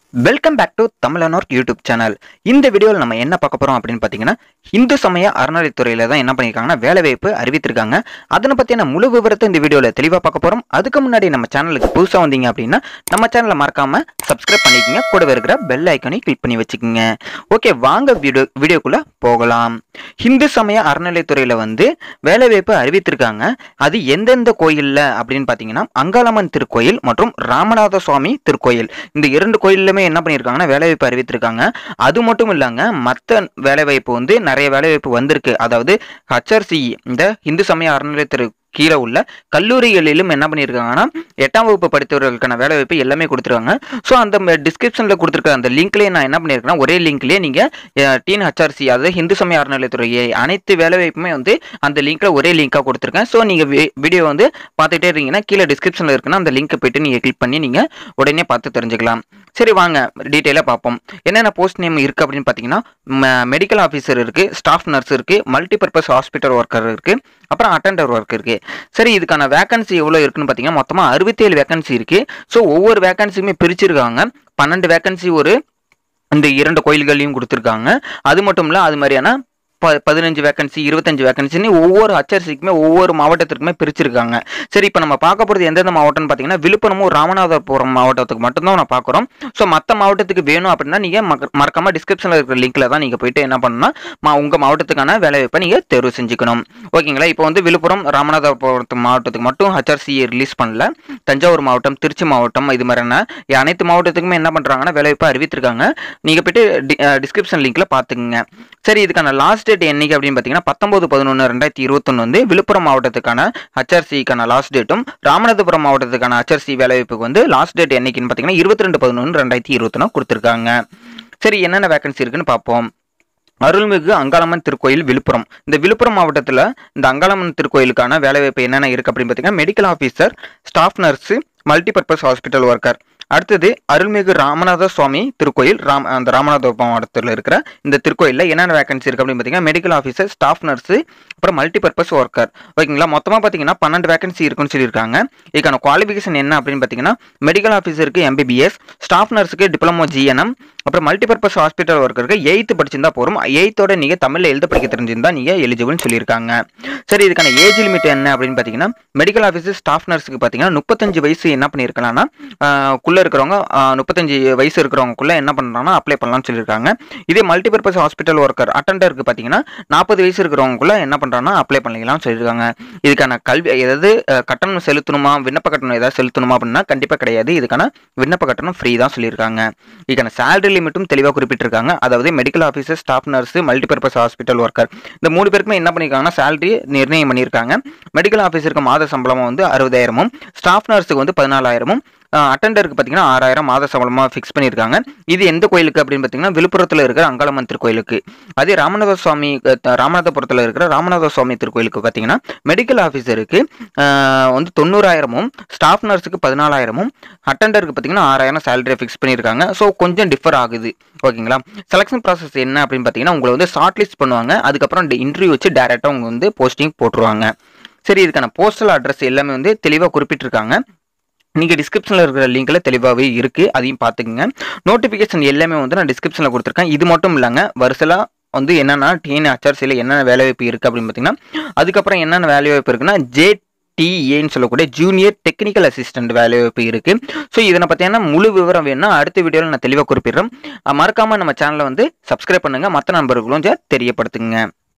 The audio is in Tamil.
வெல்கம் பேக் டு தமிழனோர் யூடியூப் சேனல் இந்த வீடியோவில் நம்ம என்ன பார்க்க போகிறோம் அப்படின்னு பார்த்தீங்கன்னா இந்து சமய அறநிலைத்துறையில் தான் என்ன பண்ணியிருக்காங்கன்னா வேலைவாய்ப்பு அறிவித்திருக்காங்க அதனை பற்றியான முழு விவரத்தை இந்த வீடியோவில் தெளிவாக பார்க்க போகிறோம் அதுக்கு முன்னாடி நம்ம சேனலுக்கு புதுசாக வந்தீங்க அப்படின்னா நம்ம சேனலை மறக்காமல் சப்ஸ்கிரைப் பண்ணிக்கோங்க கூடவே இருக்கிற பெல் ஐக்கனையும் கிளிக் பண்ணி வச்சுக்கோங்க ஓகே வாங்க வீடியோ வீடியோக்குள்ளே போகலாம் இந்து சமய அறநிலைத்துறையில் வந்து வேலைவாய்ப்பு அறிவித்திருக்காங்க அது எந்தெந்த கோயிலில் அப்படின்னு பார்த்தீங்கன்னா அங்காளம்மன் திருக்கோயில் மற்றும் ராமநாத சுவாமி திருக்கோயில் இந்த இரண்டு கோயிலுமே என்ன பண்ணியிருக்காங்கன்னா வேலைவாய்ப்பு அறிவித்திருக்காங்க அது மட்டும் இல்லைங்க மற்ற வேலைவாய்ப்பு வந்து நிறைய வேலைவாய்ப்பு வந்திருக்கு அதாவது ஹச்ஆர்சி இந்த இந்து சமய அறநிலையத்துறை கீழே உள்ள கல்லூரிகளிலும் என்ன பண்ணியிருக்காங்கன்னா எட்டாம் வகுப்பு படித்தவர்களுக்கான வேலைவாய்ப்பு எல்லாமே கொடுத்துருக்காங்க ஸோ அந்த டிஸ்கிரிப்ஷனில் கொடுத்துருக்க அந்த லிங்க்லேயே நான் என்ன பண்ணியிருக்கேன்னா ஒரே லிங்க்லேயே நீங்கள் டீன் ஹச்ஆர்சி அதாவது இந்து சமய அறநிலையத்துறை அனைத்து வேலைவாய்ப்புமே வந்து அந்த லிங்க்கில் ஒரே லிங்காக கொடுத்துருக்கேன் ஸோ நீங்கள் வீடியோ வந்து பார்த்துட்டே இருந்தீங்கன்னா கீழே டிஸ்கிரிப்ஷனில் இருக்குன்னா அந்த லிங்க்கை போயிட்டு நீங்கள் கிளிக் பண்ணி நீங்கள் உடனே பார்த்து தெரிஞ்சுக்கலாம் சரி வாங்க டீட்டெயிலாக பார்ப்போம் என்னென்ன போஸ்ட் நேம் இருக்குது அப்படின்னு பார்த்தீங்கன்னா மெடிக்கல் ஆஃபீஸர் இருக்குது ஸ்டாஃப் நர்ஸ் இருக்குது மல்டிபர்பஸ் ஹாஸ்பிட்டல் ஒர்க்கர் இருக்குது அப்புறம் அட்டெண்டர் ஒர்க் இருக்குது சரி இதுக்கான வேகன்சி எவ்வளோ இருக்குன்னு பார்த்தீங்கன்னா மொத்தமாக அறுபத்தேழு வேகன்சி இருக்குது ஸோ ஒவ்வொரு வேகன்சியுமே பிரிச்சிருக்காங்க பன்னெண்டு வேகன்சி ஒரு இந்த இரண்டு கோயில்களையும் கொடுத்துருக்காங்க அது மட்டும் இல்லை அது மாதிரியான ப பதினஞ்சு வேகன்சி இருபத்தஞ்சு வேகன்சின்னு ஒவ்வொரு ஹச்ஆர்சிக்குமே ஒவ்வொரு மாவட்டத்திற்குமே பிரிச்சிருக்காங்க சரி இப்போ நம்ம பார்க்க போகிறது எந்தெந்த மாவட்டம்னு பார்த்தீங்கன்னா விழுப்புரமும் ராமநாதபுரம் மாவட்டத்துக்கு மட்டும்தான் நான் பார்க்குறோம் ஸோ மற்ற மாவட்டத்துக்கு வேணும் அப்படின்னா நீங்கள் மறக்காம டிஸ்கிரிப்ஷனில் இருக்கிற லிங்க்கில் தான் நீங்கள் போயிட்டு என்ன பண்ணணும்னா மா உங்கள் மாவட்டத்துக்கான வேலைவாய்ப்பை நீங்கள் தேர்வு செஞ்சுக்கணும் ஓகேங்களா இப்போ வந்து விழுப்புரம் ராமநாதபுரம் மாவட்டத்துக்கு மட்டும் ஹச்ஆர்சி ரிலீஸ் பண்ணல தஞ்சாவூர் மாவட்டம் திருச்சி மாவட்டம் இது மாதிரியான அனைத்து மாவட்டத்துக்குமே என்ன பண்ணுறாங்கன்னா வேலைவாய்ப்பு அறிவித்திருக்காங்க நீங்கள் போயிட்டு டிஸ்கிரிப்ஷன் லிங்க்கில் பார்த்துக்குங்க சரி இதுக்கான லாஸ்ட் டேட் என்னைக்கு அப்படின்னு பார்த்தீங்கன்னா பத்தொன்பது பதினொன்று ரெண்டாயிரத்தி இருபத்தொன்று வந்து விழுப்புரம் மாவட்டத்துக்கான ஹச்ஆர்சிக்கான லாஸ்ட் டேட்டும் ராமநாதபுரம் மாவட்டத்துக்கான ஹச்ஆர்சி வேலைவாய்ப்புக்கு வந்து லாஸ்ட் டேட் என்னைக்குன்னு பார்த்தீங்கன்னா இருபத்தி ரெண்டு பதினொன்று ரெண்டாயிரத்தி இருபத்தொன்னு கொடுத்துருக்காங்க சரி என்னென்ன வேகன்சி இருக்குன்னு பார்ப்போம் அருள்மிகு அங்காளம்மன் திருக்கோயில் விழுப்புரம் இந்த விழுப்புரம் மாவட்டத்தில் இந்த அங்காளம்மன் திருக்கோயிலுக்கான வேலைவாய்ப்பு என்னென்ன இருக்குது அப்படின்னு பார்த்தீங்கன்னா medical officer staff nurse multipurpose hospital worker அடுத்தது அருள்மிகு ராமநாத சுவாமி திருக்கோயில் ராம் அந்த ராமநாதபுரம் மாவட்டத்தில் இருக்கிற இந்த திருக்கோயிலில் என்னென்ன வேகன்சி இருக்குது அப்படின்னு பார்த்தீங்கன்னா மெடிக்கல் ஆஃபீஸர் ஸ்டாஃப் நர்ஸு அப்புறம் மல்டிபர்பஸ் ஒர்க்கர் ஓகேங்களா மொத்தமாக பார்த்தீங்கன்னா பன்னெண்டு வேகன்சி இருக்குன்னு சொல்லியிருக்காங்க இதுக்கான குவாலிஃபிகேஷன் என்ன அப்படின்னு பார்த்தீங்கன்னா மெடிக்கல் ஆஃபீஸருக்கு எம்பிபிஎஸ் ஸ்டாஃப் நர்ஸுக்கு டிப்ளமோ ஜிஎன்எம் அப்புறம் மல்டிபர்பஸ் ஹாஸ்பிட்டல் ஒர்க்கருக்கு எயித்து படிச்சிருந்தா போகிறோம் எயித்தோட நீங்கள் தமிழில் எழுத படிக்க தெரிஞ்சிருந்தா நீங்கள் எலிஜிபிள்னு சொல்லியிருக்காங்க சரி இதுக்கான ஏஜ் லிமிட் என்ன அப்படின்னு பார்த்தீங்கன்னா மெடிக்கல் ஆஃபீஸர் ஸ்டாஃப் நர்ஸுக்கு பார்த்தீங்கன்னா முப்பத்தஞ்சு வயசு என்ன பண்ணியிருக்கலாம்னா குள்ளே இருக்கிறவங்க முப்பத்தஞ்சு வயசு இருக்கிறவங்கக்குள்ளே என்ன பண்ணுறாங்கன்னா அப்ளை பண்ணலாம்னு சொல்லியிருக்காங்க இதே மல்டிபர்பஸ் ஹாஸ்பிட்டல் ஒர்க்கர் அட்டண்டருக்கு பார்த்தீங்கன்னா நாற்பது வயசு இருக்கிறவங்கக்குள்ளே என்ன பண்ணுறாங்கன்னா அப்ளை பண்ணிக்கலாம்னு சொல்லியிருக்காங்க இதுக்கான கல்வி ஏதாவது கட்டணம் செலுத்தணுமா விண்ணப்ப கட்டணம் ஏதாவது செலுத்தணுமா அப்படின்னா கண்டிப்பாக கிடையாது இதுக்கான விண்ணப்ப கட்டணம் ஃப்ரீ தான் சொல்லியிருக்காங்க இதுக்கான சேலரி லிமிட்டும் தெளிவாக குறிப்பிட்டிருக்காங்க அதாவது medical officer staff nurse multipurpose hospital worker இந்த மூணு பேருக்குமே என்ன பண்ணியிருக்காங்கன்னா சேலரி நிர்ணயம் பண்ணியிருக்காங்க மெடிக்கல் ஆஃபீஸருக்கு மாத சம்பளம் வந்து அறுபதாயிரமும் ஸ்டாஃப் நர்ஸுக்கு வந்து பதினாலாயிரமும் அட்டண்டருக்கு பார்த்தீங்கன்னா ஆறாயிரம் மாத சம்பளமாக ஃபிக்ஸ் பண்ணியிருக்காங்க இது எந்த கோயிலுக்கு அப்படின்னு பார்த்தீங்கன்னா விழுப்புரத்தில் இருக்கிற அங்காளம்மன் திருக்கோயிலுக்கு அதே ராமநாத சுவாமி ராமநாதபுரத்தில் இருக்கிற ராமநாத சுவாமி திருக்கோயிலுக்கு பார்த்தீங்கன்னா மெடிக்கல் ஆஃபீஸருக்கு வந்து தொண்ணூறாயிரமும் ஸ்டாஃப் நர்ஸுக்கு பதினாலாயிரமும் அட்டண்டருக்கு பார்த்தீங்கன்னா ஆறாயிரம் சேலரியை ஃபிக்ஸ் பண்ணியிருக்காங்க ஸோ கொஞ்சம் டிஃபர் ஆகுது ஓகேங்களா செலெக்ஷன் ப்ராசஸ் என்ன அப்படின்னு பார்த்தீங்கன்னா உங்களை வந்து ஷார்ட் லிஸ்ட் பண்ணுவாங்க அதுக்கப்புறம் இன்டர்வியூ வச்சு டேரெக்டாக அவங்க வந்து போஸ்டிங் போட்டுருவாங்க சரி இதுக்கான போஸ்டல் அட்ரஸ் எல்லாமே வந்து தெளிவாக குறிப்பிட்டிருக்காங்க நீங்கள் டிஸ்கிரிப்ஷனில் இருக்கிற லிங்கில் தெளிவாகவே இருக்குது அதையும் பார்த்துக்குங்க நோட்டிஃபிகேஷன் எல்லாமே வந்து நான் டிஸ்கிரிப்ஷனில் கொடுத்துருக்கேன் இது மட்டும் இல்லைங்க வருஷலாக வந்து என்னென்னா டிஎன் ஹச்ஆர்சியில் என்னென்ன வேலைவாய்ப்பு இருக்குது அப்படின்னு பார்த்தீங்கன்னா அதுக்கப்புறம் என்னென்ன வேலைவாய்ப்பு இருக்குன்னா ஜே டிஏன்னு சொல்லக்கூடிய ஜூனியர் டெக்னிக்கல் அசிஸ்டன்ட் வேலைவாய்ப்பு இருக்குது ஸோ இதனை பற்றியான முழு விவரம் வேணும்னா அடுத்த வீடியோவில் நான் தெளிவாக குறிப்பிடுறேன் மறக்காமல் நம்ம சேனலை வந்து சப்ஸ்கிரைப் பண்ணுங்கள் மற்ற நண்பர்களும் தெரியப்படுத்துங்க